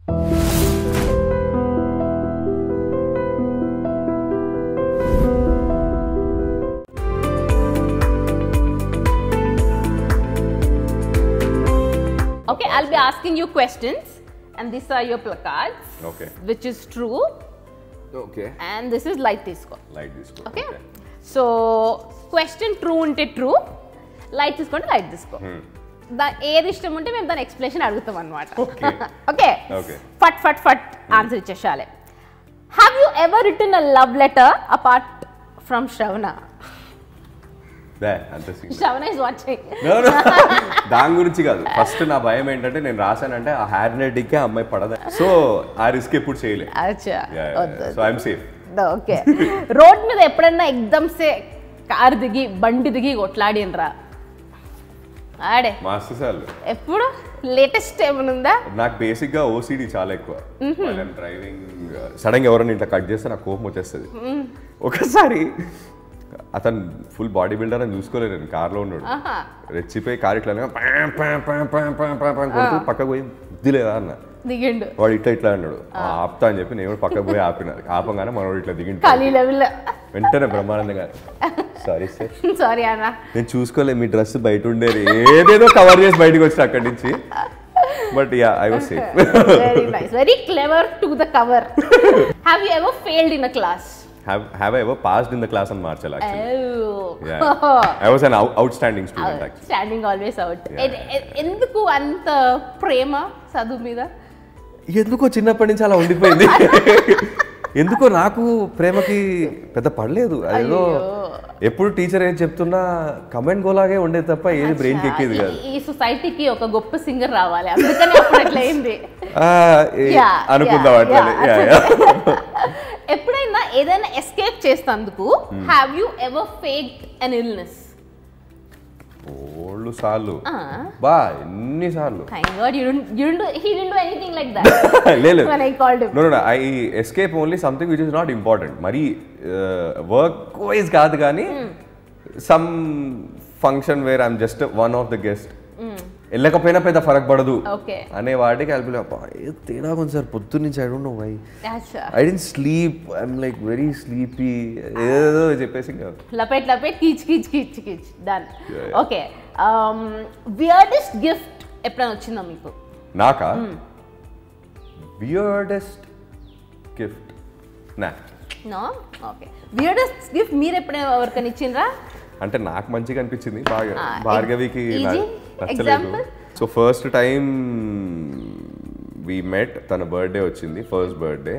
Okay, I'll be asking you questions, and these are your placards, Okay. which is true, okay and this is light తీసుకో light తీసుకో okay so question true ఉంటే true light తీసుకుంటే light తీసుకో దా ఏది ఇష్టం ఉంటే మేము దాని ఎక్స్ప్లెనేషన్ అడుగుతాం అనమాట Okay. Okay Okay. ఫట్ ఫట్ ఫట్ ఆన్సర్ ఇచ్చేసాలి have you ever return a love letter apart from Shravana దే అంత scene Shravana is watching No, no. దాని గురించి కాదు ఫస్ట్ నా భయం ఏంటంటే నేను రాశానంటే ఆ హ్యార్ నెట్కి ఆ అమ్మాయి పడదు సో ఆ రిస్క్ ఎప్పుడు చేయలే అచ్చా so I'm safe okay road మీద ఎప్పుడన్నా ఎగ్దమ్ సే కారు దిగి బండి దిగి కొట్లాడినరా ఆడే మస్తు సార్లు ఎప్పుడు లేటెస్ట్ ఏమైనా ఉందా నాకు బేసిక్ గా ఓసిడి చాలా ఎక్కువ డ్రైవింగ్ సడన్ గా ఎవరైనా ఇట్లా కట్ చేస్తే నాకు కోపం వచ్చేస్తుంది ఒకసారి అతను ఫుల్ బాడీ బిల్డర్ అని చూసుకోలేదు నేను కార్లో ఉన్నాడు ఆహా. రెచ్చిపోయి కార్ ఇట్లా పాం, పాం, పాం, పాం, పాం, పాం, పాం కొడుతూ పక్కకు పోయి బుద్ధి లేదా అన్న దిగిండు వాడు ఇట్లా ఇట్లా అన్నాడు "ఆ, ఆపుతా అని చెప్పి నేను కూడా పక్కకు పోయి ఆపిన ఆపంగానే మనోడు ఇట్లా దిగిండు ఖాళీ లెవెల్ వెంటనే బ్రహ్మానందంగా సారీ సార్ సారీ అన్న నేను చూసుకోలేదు మీ డ్రెస్ బయట ఉండేది ఏదేదో కవర్ చేసి బయటకు వచ్చిన అక్కడి నుంచి but yeah I was safe very nice very clever to the cover have you ever failed in a class have have I ever passed in the class అని మార్చాలి actually I was an outstanding student actually standing always out Yeah. ఎందుకు అంత ప్రేమ చదువు మీద ఎందుకో చిన్నప్పటి నుంచి అలా ఉండిపోయింది ఎందుకో నాకు ప్రేమకి పెద్ద పడలేదు అదేదో ఎప్పుడు టీచర్ ఏం చెప్తున్నా కమెంట్ గోలాగే ఉండేది తప్ప ఏది బ్రెయిన్కి ఎక్కేది కాదు ఈ- ఈ సొసైటీకి ఒక గొప్ప సింగర్ రావాలి అందుకని అప్పుడు అట్లా అయింది ఆ, ఏ- Yeah, అనుకుందాం yeah, అట్లనే yeah, Yeah, yeah. ఎప్పుడైనా ఏదైనా ఎస్కేప్ చేస్తందుకు have you ever fake an illness ఓళ్ళు సార్లు బా ఎన్ని సార్లు thank god you don't you don't he didn't do anything like that లేదు when I called him. No no I escape only something which is not important మరి work wise కాదు కానీ some function where I'm just one of the guest వెళ్ళకపోయినా పెద్ద ఫరక్ పడదు okay అనే వాటికి కలిపి అబ్బా ఏ తేడా ఉంది సార్ పొద్దున్న నుంచి ఐ డోంట్ నో వై అచ్చా I didn't sleep I'm like very sleepy ఏదో చెప్పేసి ఇంకా లపేట్ లపేట్ కీచ్ కీచ్ కీచ్ కీచ్ done Yeah, yeah. Okay weirdest gift ఎప్పుడైనా వచ్చిందా మీకు నాకా వియర్డెస్ట్ గిఫ్ట్ నా నో ఓకే వియర్డెస్ట్ గిఫ్ట్ మీరు ఎప్పుడైనా ఎవరికైనా ఇచ్చిండ్రా అంటే నాకు మంచిగా అనిపించింది బాగా Ah, భార్గవికి easy? నా- నచ్చలేదు Example? So first time we met తన బర్త్డే వచ్చింది ఫస్ట్ బర్త్డే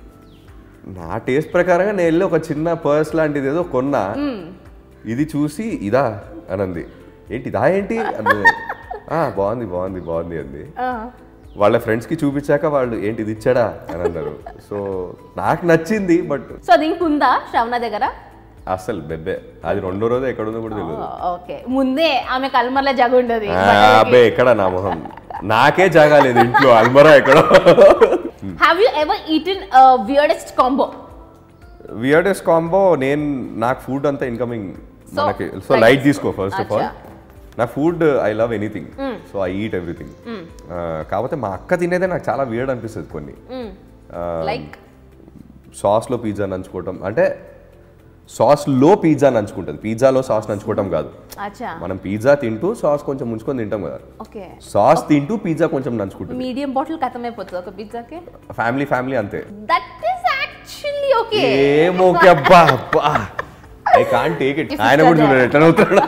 నా టేస్ట్ ప్రకారంగా నేను వెళ్ళి ఒక చిన్న పర్స్ లాంటిది ఏదో కొన్నా ఇది చూసి ఇదా అనంది ఏంటి ఇదా ఏంటి అంది "ఆ, బాగుంది బాగుంది బాగుంది అంది వాళ్ళ ఫ్రెండ్స్కి చూపించాక వాళ్ళు ఏంటి ఇది ఇచ్చాడా అని అన్నారు సో నాకు నచ్చింది బట్ సో అది ఇంకుందా శ్రవణ దగ్గర అసలు బెబ్బే అది రెండో రోజు ఎక్కడుందో కూడా తెలియదు ఓకే ముందే ఆమె కల్మర్ల జగ ఉండదు ఆ, అబ్బే ఎక్కడ నా మొహం నాకే జాగాలేదు ఇంట్లో అల్మరా ఎక్కడ have you ever eaten weirdest combo weirdest combo నేను నాకు ఫుడ్ అంతా ఇన్కమింగ్ So, మనకి సో like- లైట్ తీసుకో ఫస్ట్ ఆఫ్ ఆల్ అచ్చా. నా food I love anything so I eat everything కాకపోతే మా అక్క తినేదే నాకు చాలా వియర్డ్ అనిపిస్తుంది కొన్ని లైక్ సాస్లో పిజ్జా నంచుకోవటం అంటే సాస్లో పిజ్జా నంచుకుంటుంది పిజ్జాలో సాస్ నంచుకోవటం కాదు అచ్చా మనం పిజ్జా తింటూ సాస్ కొంచెం ముంచుకొని తింటాం కదా ఓకే సాస్ తింటూ పిజ్జా కొంచెం నంచుకుంటుంది మీడియం బాటిల్ ఖతం అయిపోతుంది ఒక పిజ్జాకి ఫ్యామిలీ ఫ్యామిలీ అంతే దట్ ఈస్ యాక్చువల్లీ ఓకే ఏమో అబ్బా అబ్బా I can't take it If ఆయన it's కూడా చూడండి ఎట్లా అవుతాడు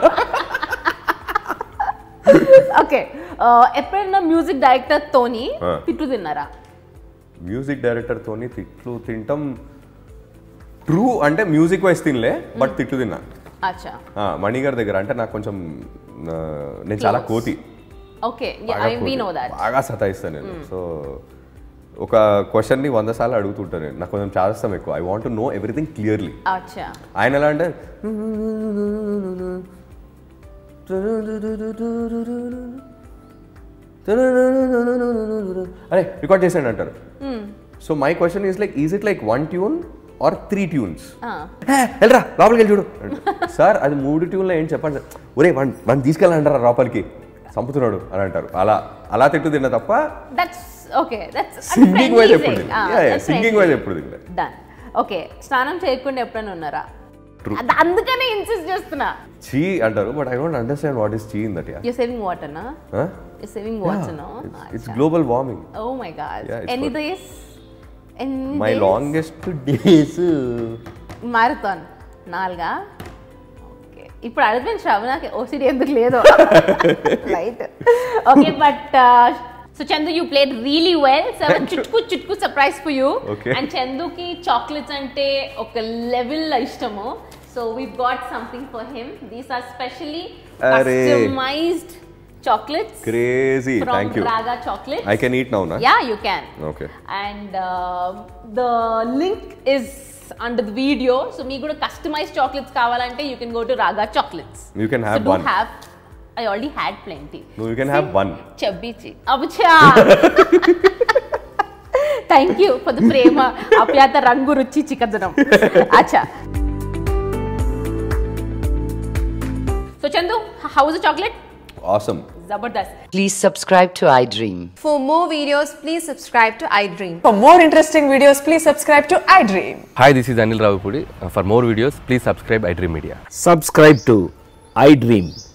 ఓకే ఎప్పుడైనా మ్యూజిక్ డైరెక్టర్ తోని Ah. తిట్టు తిన్నారా మ్యూజిక్ డైరెక్టర్ తోని తిట్లు తింటాం ట్రూ అంటే మ్యూజిక్ వైజ్ తినలే బట్ తిట్లు తిన్నా అచ్చా ఆ, మణి గారి దగ్గర అంటే నాకు కొంచెం ఆ, నేను చాలా Close. కోతి ఓకే బాగా ఐ వి కోతి. నో దట్ బాగా సతాయిస్తాను నేను సో ఒక క్వశ్చన్ ని వంద సార్లు అడుగుతుంటాను నేను నాకు కొంచెం చాదస్తాం ఎక్కువ I want know everything clearly అచ్చా ఆయన ఎలా అంటే అరే రికార్డ్ చేసాడు అంటారు so my question is like is it like one tune or three tunes వెళ్ళరా లోపలికి వెళ్ళి చూడు సార్ అది మూడు ట్యూన్లో ఏంటి చెప్పండి సార్ ఒరే వన్ వన్ తీసుకెళ్ళంటారా లోపలికి చంపుతున్నాడు అని అంటారు అలా అలా తిట్టు తిన్నా తప్ప that's okay that's singing wise ఎప్పుడు తిన్నా సింగింగ్ వైజ్ ఎప్పుడు తిన్నా డన్ ఓకే స్నానం చేయకుండా ఎప్పుడైనా ఉన్నారా అది అందుకనే ఇన్సిస్ట్ చేస్తున్నా చీ అంటారు but I don't understand what is చీ in that yeah you saving water నా you saving water no it's global warming oh my god Yeah, it's any good. Days ఎన్ని మై లాంగెస్ట్ డేస్ మారథాన్ నాలుగా okay ఇప్పుడు అడిగిన శ్రవణకి OCD ఎందుకు లేదు right okay but so Chandu you played really well so చుట్కు చుట్కు surprise for you Okay. And చందుకి చాక్లెట్స్ అంటే ఒక లెవెల్ ఇష్టము so we got something for him these are specially అరే. Customized chocolates crazy from thank you Raga chocolates I can eat now నా Yeah, you can. Okay And uh, the link is under the video. So me కూడా customized chocolates కావాలంటే you can go to Raga Chocolates. You can have so do one. have I already had plenty. No, you can have one. చబ్బిచి అబుచా thank you for the ప్రేమ అప్యాత రంగు రుచి చిక్కదనం అచ్చా so Chandu how is chocolate awesome జబర్దస్త్ Please subscribe to iDream. For more videos, please subscribe to iDream. For more interesting videos, please subscribe to iDream. Hi, this is Anil Ravipudi. Uh, For more videos, please subscribe iDream Media. subscribe to iDream.